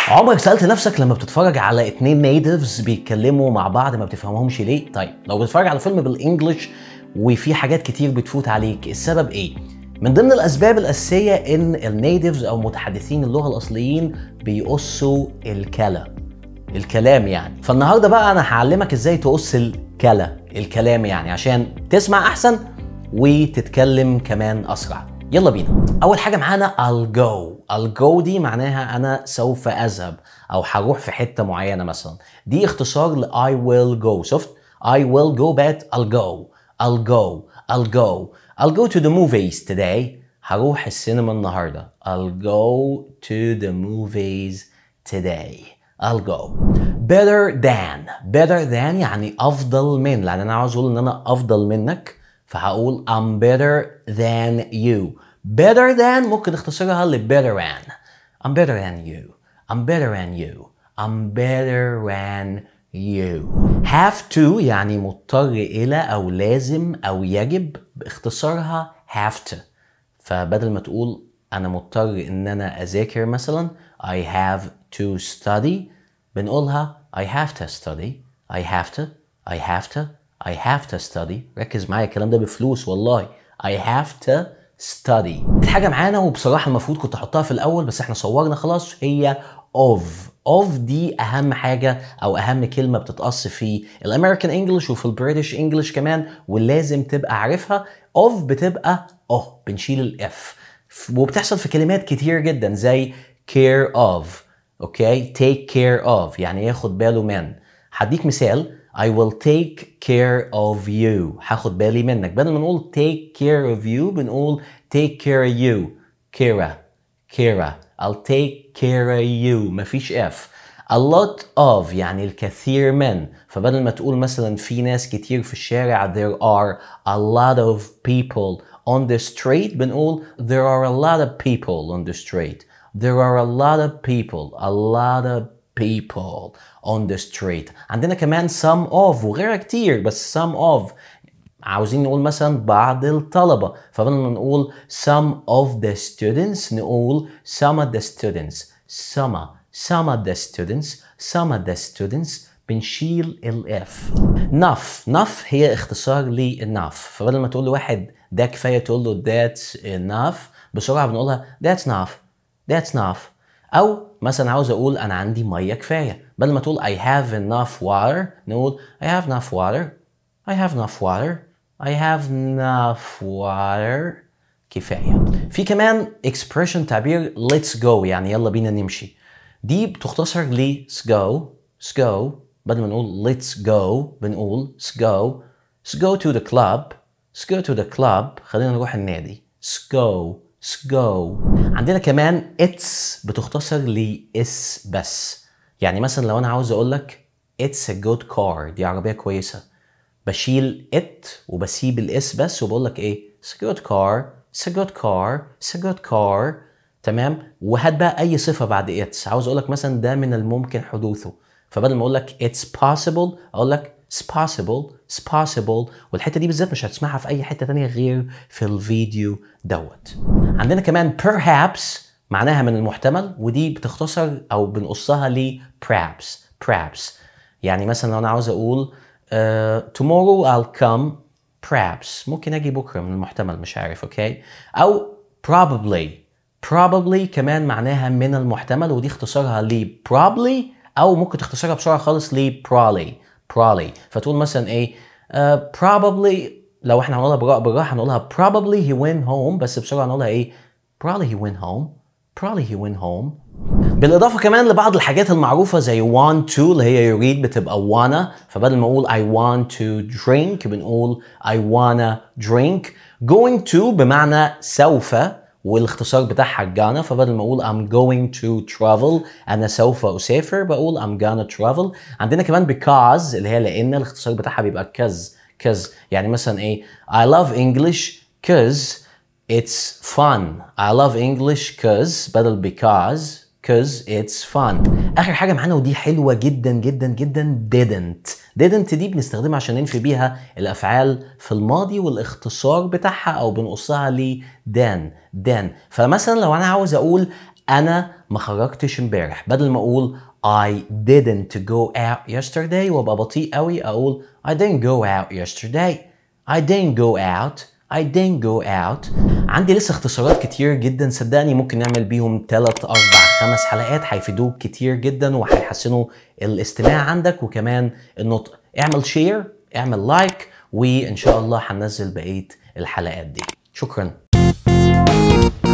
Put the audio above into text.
عمرك سألت نفسك لما بتتفرج على اتنين نيتيفز بيتكلموا مع بعض ما بتفهمهمش ليه؟ طيب لو بتتفرج على فيلم بالانجلش وفي حاجات كتير بتفوت عليك السبب ايه؟ من ضمن الاسباب الاساسيه ان النيتيفز او متحدثين اللغه الاصليين بيقصوا الكلا الكلام يعني فالنهارده بقى انا هعلمك ازاي تقص الكلا الكلام يعني عشان تسمع احسن وتتكلم كمان اسرع يلا بينا اول حاجه معانا I'll go I'll go دي معناها انا سوف اذهب او هروح في حته معينه مثلا دي اختصار ل I will go شفت I will go but I'll go I'll go I'll go I'll go to the movies today هروح السينما النهارده I'll go to the movies today I'll go better than better than يعني افضل من لان انا عاوز اقول ان انا افضل منك فهقول I'm better than you better than ممكن اختصرها ل better than I'm better than you I'm better than you I'm better than you have to يعني مضطر إلى أو لازم أو يجب باختصارها have to فبدل ما تقول أنا مضطر إن أنا أذاكر مثلا I have to study بنقولها I have to study I have to I have to I have to study ركز معايا الكلام ده بفلوس والله I have to study حاجة معانا وبصراحة المفروض كنت احطها في الاول بس احنا صورنا خلاص هي of of دي اهم حاجة او اهم كلمة بتتقص في الامريكان انجلش وفي البريتش انجلش كمان ولازم تبقى عارفها of بتبقى اه بنشيل الاف وبتحصل في كلمات كتير جدا زي care of اوكي take care of يعني ياخد باله من هديك مثال I will take care of you هاخد بالي منك بدل ما نقول take care of you بنقول take care of you كيرا كيرا I'll take care of you مفيش F a lot of يعني الكثير من فبدل ما تقول مثلا في ناس كتير في الشارع there are a lot of people on the street بنقول there are a lot of people on the street there are a lot of people a lot of people on the street عندنا كمان some of وغيرها كتير بس some of عاوزين نقول مثلا بعض الطلبة فبدل ما نقول some of the students نقول some of the students some some of the students some of the students بنشيل الاف نف نف هي اختصار للنف فبدل ما تقول لواحد ده كفاية تقول له that's enough بسرعة بنقولها that's enough that's enough او مثلا عاوز اقول انا عندي ميه كفايه بدل ما تقول I have enough water نقول I have enough water I have enough water I have enough water كفايه في كمان expression تعبير let's go يعني يلا بينا نمشي دي بتختصر ل go go بدل ما نقول let's go بنقول go go to the club go to the club خلينا نروح النادي go go عندنا كمان اتس بتختصر لاس بس يعني مثلا لو انا عاوز اقول لك اتس a good car دي عربيه كويسه بشيل ات وبسيب الاس بس وبقول لك ايه it's a good car it's a good car it's a good car تمام وهات بقى اي صفه بعد اتس عاوز اقول لك مثلا ده من الممكن حدوثه فبدل ما اقول لك it's possible اقول لك it's possible it's possible والحته دي بالذات مش هتسمعها في اي حته تانية غير في الفيديو دوت عندنا كمان perhaps معناها من المحتمل ودي بتختصر او بنقصها ل perhaps perhaps يعني مثلا لو انا عاوز اقول uh, tomorrow I'll come perhaps ممكن اجي بكره من المحتمل مش عارف اوكي او probably probably كمان معناها من المحتمل ودي اختصارها ل probably او ممكن تختصرها بسرعه خالص ل probably probably فتقول مثلا ايه uh, probably لو احنا هنقولها بالراحه بالراحه هنقولها probably he went home بس بسرعه هنقولها ايه probably he went home probably he went home بالاضافه كمان لبعض الحاجات المعروفه زي want to اللي هي يريد بتبقى wanna فبدل ما اقول I want to drink بنقول I wanna drink going to بمعنى سوف والاختصار بتاعها gonna فبدل ما اقول I'm going to travel انا سوف اسافر بقول I'm gonna travel عندنا كمان because اللي هي لان الاختصار بتاعها بيبقى cause cause يعني مثلا ايه I love English cause it's fun I love English cause بدل because cause it's fun اخر حاجه معانا ودي حلوه جدا جدا جدا didn't didn't دي بنستخدمها عشان ننفي بيها الافعال في الماضي والاختصار بتاعها او بنقصها ل then then فمثلا لو انا عاوز اقول انا ما خرجتش امبارح بدل ما اقول I didn't go out yesterday وابقى بطيء قوي اقول I didn't go out yesterday I didn't go out I didn't go out عندي لسه اختصارات كتير جدا صدقني ممكن نعمل بيهم 3 4 5 حلقات هيفيدوك كتير جدا وهيحسنوا الاستماع عندك وكمان النطق اعمل شير اعمل لايك وان شاء الله هننزل بقيه الحلقات دي شكرا